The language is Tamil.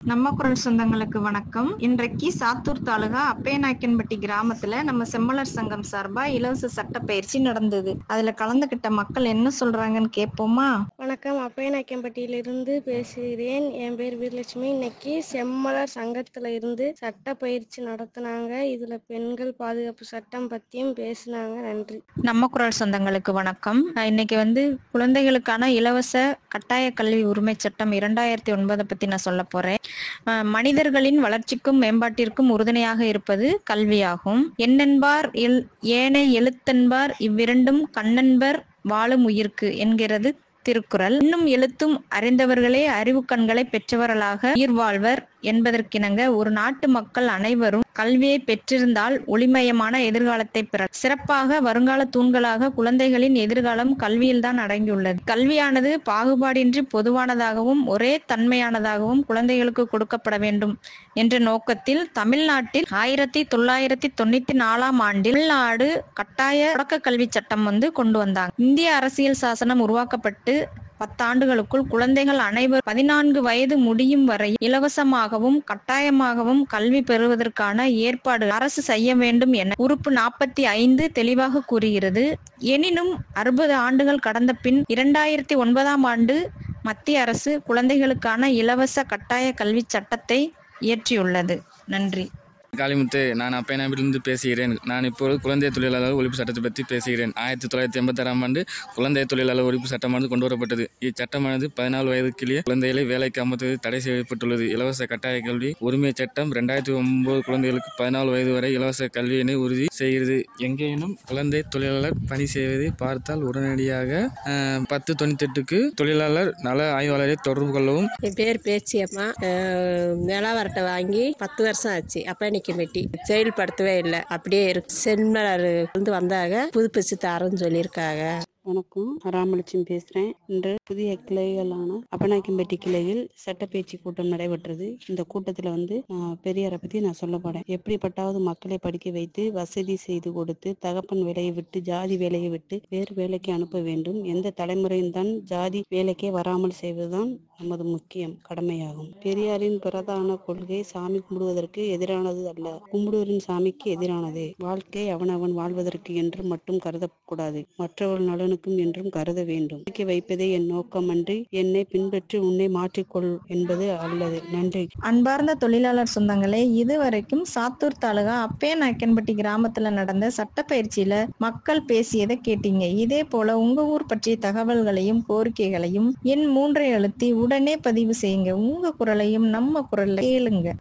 நம்ம குரல் சொந்தங்களுக்கு வணக்கம் இன்றைக்கு சாத்தூர் தாலுகா அப்பேநாயக்கன்பட்டி கிராமத்துல நம்ம செம்மலர் சங்கம் சார்பா இலவச சட்ட பயிற்சி நடந்தது அதுல கலந்துகிட்ட மக்கள் என்ன சொல்றாங்கன்னு கேட்போமா வணக்கம் அப்பயநாயக்கம்பட்டியிலிருந்து பேசுகிறேன் என் பேர் வீரலட்சுமி இன்னைக்கு செம்மலர் சங்கத்துல இருந்து சட்ட பயிற்சி நடத்துனாங்க இதுல பெண்கள் பாதுகாப்பு சட்டம் பத்தியும் பேசினாங்க நன்றி நம்ம குரல் சொந்தங்களுக்கு வணக்கம் அஹ் இன்னைக்கு வந்து குழந்தைகளுக்கான இலவச கட்டாய கல்வி உரிமை சட்டம் இரண்டாயிரத்தி ஒன்பதை பத்தி நான் சொல்ல போறேன் அஹ் மனிதர்களின் வளர்ச்சிக்கும் மேம்பாட்டிற்கும் உறுதுணையாக இருப்பது கல்வியாகும் எண்ணென்பார் எல் ஏனை எழுத்தென்பார் இவ்விரண்டும் கண்ணென்பர் வாழும் உயிர்க்கு என்கிறது திருக்குறள் இன்னும் எழுத்தும் அறிந்தவர்களே அறிவு கண்களை பெற்றவர்களாக உயிர் வாழ்வர் என்பதற்கிணங்க ஒரு நாட்டு மக்கள் அனைவரும் கல்வியை பெற்றிருந்தால் ஒளிமயமான எதிர்காலத்தை பெற சிறப்பாக வருங்கால தூண்களாக குழந்தைகளின் எதிர்காலம் கல்வியில்தான் அடங்கியுள்ளது கல்வியானது பாகுபாடின்றி பொதுவானதாகவும் ஒரே தன்மையானதாகவும் குழந்தைகளுக்கு கொடுக்கப்பட வேண்டும் என்ற நோக்கத்தில் தமிழ்நாட்டில் ஆயிரத்தி தொள்ளாயிரத்தி தொண்ணூத்தி நாலாம் ஆண்டில் தமிழ்நாடு கட்டாய தொடக்க கல்வி சட்டம் வந்து கொண்டு வந்தாங்க இந்திய அரசியல் சாசனம் உருவாக்கப்பட்டு பத்தாண்டுகளுக்குள் குழந்தைகள் அனைவர் பதினான்கு வயது முடியும் வரை இலவசமாகவும் கட்டாயமாகவும் கல்வி பெறுவதற்கான ஏற்பாடு அரசு செய்ய வேண்டும் என உறுப்பு நாற்பத்தி ஐந்து தெளிவாக கூறுகிறது எனினும் அறுபது ஆண்டுகள் கடந்த பின் இரண்டாயிரத்தி ஒன்பதாம் ஆண்டு மத்திய அரசு குழந்தைகளுக்கான இலவச கட்டாய கல்வி சட்டத்தை இயற்றியுள்ளது நன்றி காளிமுத்து நான் அப்பையனாவிலிருந்து பேசுகிறேன் நான் இப்பொழுது குழந்தை தொழிலாளர் ஒழிப்பு சட்டத்தை பற்றி பேசுகிறேன் ஆயிரத்தி தொள்ளாயிரத்தி எண்பத்தாறாம் ஆண்டு குழந்தை தொழிலாளர் ஒழிப்பு சட்டமானது கொண்டு வரப்பட்டது இச்சட்டமானது பதினாலு வயதுக்குள்ளே குழந்தைகளை வேலைக்கு அமர்த்துவது தடை செய்யப்பட்டுள்ளது இலவச கட்டாய கல்வி உரிமை சட்டம் ரெண்டாயிரத்தி ஒன்பது குழந்தைகளுக்கு பதினாலு வயது வரை இலவச கல்வியினை உறுதி செய்கிறது எங்கேனும் குழந்தை தொழிலாளர் பணி செய்வதை பார்த்தால் உடனடியாக அஹ், பத்து தொண்ணூத்தெட்டுக்கு தொழிலாளர் நல ஆய்வாளரை தொடர்பு கொள்ளவும் என் பேர் பேச்சியம்மா அஹ், நிலவரட்டை வாங்கி பத்து வருஷம் ஆச்சு அப்ப மெட்டி செயல்படுத்தவே இல்லை அப்படியே இருக்கு சென்மலர் வந்து வந்தாங்க புதுப்பிச்சு தரேன்னு சொல்லியிருக்காங்க வணக்கம் ராமலட்சுமி பேசுறேன் இன்று புதிய கிளைகளான அப்பநாயக்கம்பட்டி கிளையில் சட்டப்பேச்சு கூட்டம் நடைபெற்றது இந்த கூட்டத்துல வந்து நான் பெரியாரை பத்தி நான் சொல்ல போறேன் எப்படிப்பட்டாவது மக்களை படிக்க வைத்து வசதி செய்து கொடுத்து தகப்பன் வேலையை விட்டு ஜாதி வேலையை விட்டு வேறு வேலைக்கு அனுப்ப வேண்டும் எந்த தலைமுறையும் தான் ஜாதி வேலைக்கே வராமல் செய்வதுதான் நமது முக்கியம் கடமையாகும் பெரியாரின் பிரதான கொள்கை சாமி கும்பிடுவதற்கு எதிரானது அல்ல கும்பிடுவரின் சாமிக்கு எதிரானது வாழ்க்கை அவனவன் வாழ்வதற்கு என்று மட்டும் கருதக்கூடாது மற்றவர்கள் நலனுக்கும் என்றும் கருத வேண்டும் படிக்க வைப்பதே என் நோக்கமன்றி என்னை பின்பற்றி உன்னை மாற்றிக்கொள் என்பது அல்லது நன்றி அன்பார்ந்த தொழிலாளர் சொந்தங்களே இதுவரைக்கும் சாத்தூர் தாலுகா அப்பே நாயக்கன்பட்டி கிராமத்துல நடந்த சட்டப்பயிற்சியில மக்கள் பேசியதை கேட்டீங்க இதே போல உங்க ஊர் பற்றிய தகவல்களையும் கோரிக்கைகளையும் எண் மூன்றை அழுத்தி உடனே பதிவு செய்யுங்க உங்க குரலையும் நம்ம குரல்ல கேளுங்க